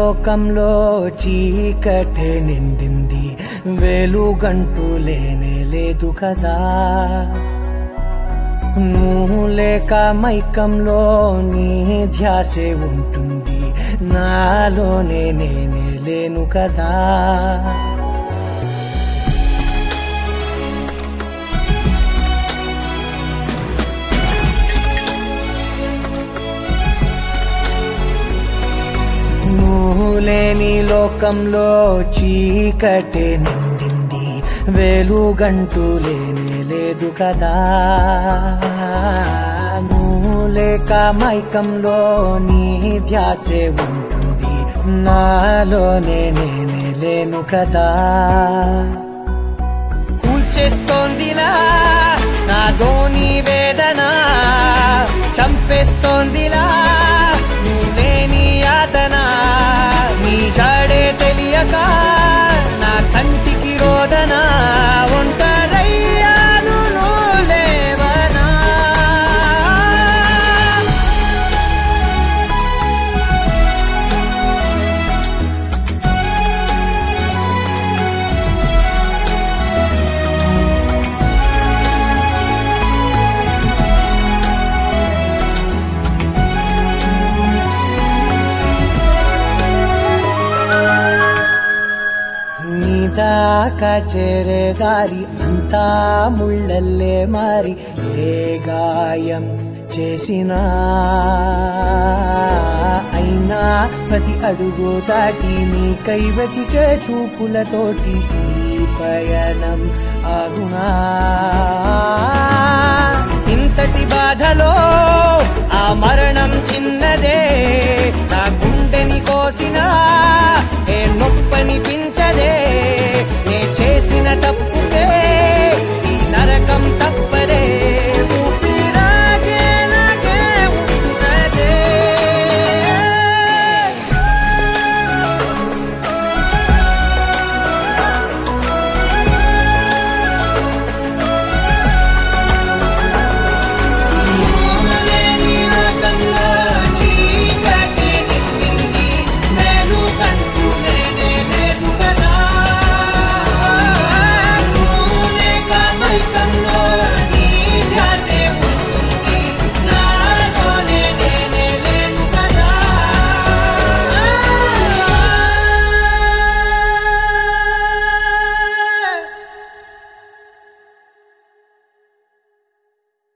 లోకంలో చీకటే నిండింది వెలుగంటూ లేనే లేదు కదా నువ్వు లేక మైకంలో నీ ధ్యాసే ఉంటుంది నాలోనే నేనే లేను కదా నువ్వు లేని లోకంలో చీకటే నిండింది వెలుగంటూ లేనే లేదు కదా నువ్వు లేక మైకంలో నీ ధ్యాసే ఉంటుంది నాలోనే నేనే లేను కదా కూల్చేస్తోందిలా నాదోని వేదన చంపేస్తోందిలా నువ్వే నీ యాతన నీ జాడే తెలియక నా కంటికి రోదన ఒంటరయ్యాను నువ్వు లేవనా నీదాకా చేరే దారి అంతా ముళ్ళల్లే మారి ఏ గాయం చేసినా అయినా ప్రతి అడుగు దాటి నీ కైవతికే చూపులతోటి ఈ పయనం ఆగునా ఇంతటి బాధలో ఆ మరణం చిన్నదే నా గుండెని కో